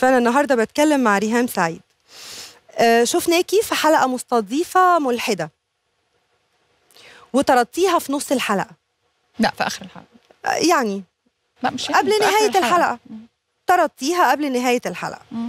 فانا النهارده بتكلم مع ريهام سعيد آه، شفناكي في حلقه مستضيفه ملحده وطردتيها في نص الحلقه لا في اخر الحلقه آه، يعني لا مش قبل في آخر نهايه الحلقه مم. طردتيها قبل نهايه الحلقه مم.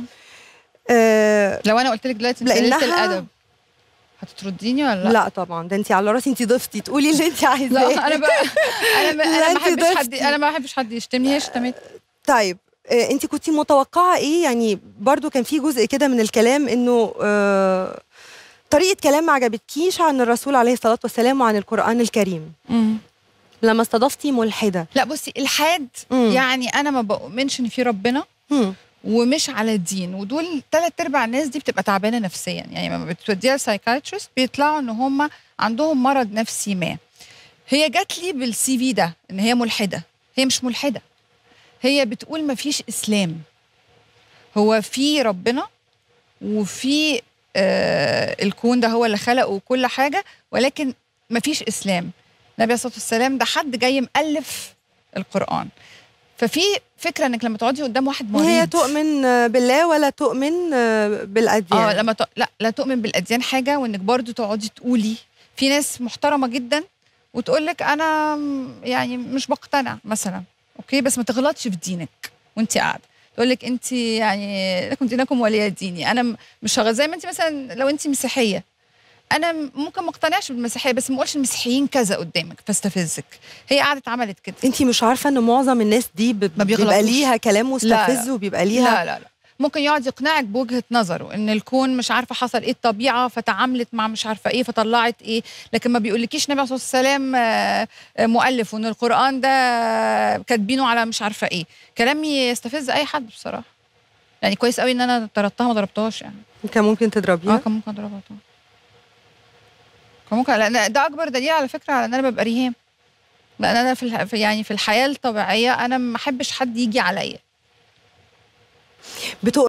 آه، لو انا قلت لك دلوقتي انت قلت لأنها- الادب هتطرديني ولا لا, لا؟ طبعا ده انت على راسي انت ضفتي تقولي اللي انت عايزاه لا انا بقى انا ما لا، انا ما أنت بحبش حد ضفتي. انا ما بحبش حد يشتمني هي شتمت طيب آه، انت كنتي متوقعه ايه يعني برضو كان في جزء كده من الكلام انه آه، طريقه كلام ما عجبتكيش عن الرسول عليه الصلاه والسلام وعن القران الكريم لما استضفتي ملحده لا بصي الحاد مم. يعني انا ما بؤمنش ان في ربنا مم. ومش على الدين ودول ثلاث ارباع الناس دي بتبقى تعبانه نفسيا يعني لما بتوديها سايكايترست بيطلعوا ان هم عندهم مرض نفسي ما هي جات لي بالسي في ده ان هي ملحده هي مش ملحده هي بتقول ما فيش اسلام هو في ربنا وفي آه الكون ده هو اللي خلقه وكل حاجه ولكن ما فيش اسلام النبي عليه الصلاه والسلام ده حد جاي مؤلف القران ففي فكره انك لما تقعدي قدام واحد مريض هي تؤمن آه، بالله ولا تؤمن آه، بالاديان اه لما ت... لا لا تؤمن بالاديان حاجه وانك برضو تقعدي تقولي في ناس محترمه جدا وتقول لك انا م- يعني مش بقتنع مثلا اوكي بس ما تغلطش في دينك وانت قاعده تقول لك انت يعني لكم دينكم ولي ديني انا م- مش هغ... زي ما انت مثلا لو انت مسيحيه انا م- ممكن ما اقتنعش بالمسيحيه بس ما اقولش المسيحيين كذا قدامك فاستفزك هي قعدت عملت كده انت مش عارفه ان معظم الناس دي ب- ما بيبقى بيغلطوش. ليها كلام مستفز لا. وبيبقى ليها لا لا لا ممكن يقعد يقنعك بوجهه نظره ان الكون مش عارفه حصل ايه الطبيعه فتعاملت مع مش عارفه ايه فطلعت ايه لكن ما بيقولكيش النبي عليه الصلاه والسلام آه، آه، مؤلف وان القران ده كاتبينه على مش عارفه ايه كلام يستفز اي حد بصراحه يعني كويس قوي ان انا طردتها ما ضربتهاش يعني كان ممكن اه تضربيها كان ممكن اضربها طبعا كان ممكن لان ده اكبر دليل على فكره على ان انا ببقى ريهام لان انا في الح... في- يعني في الحياه الطبيعيه انا ما احبش حد يجي عليا بتؤمن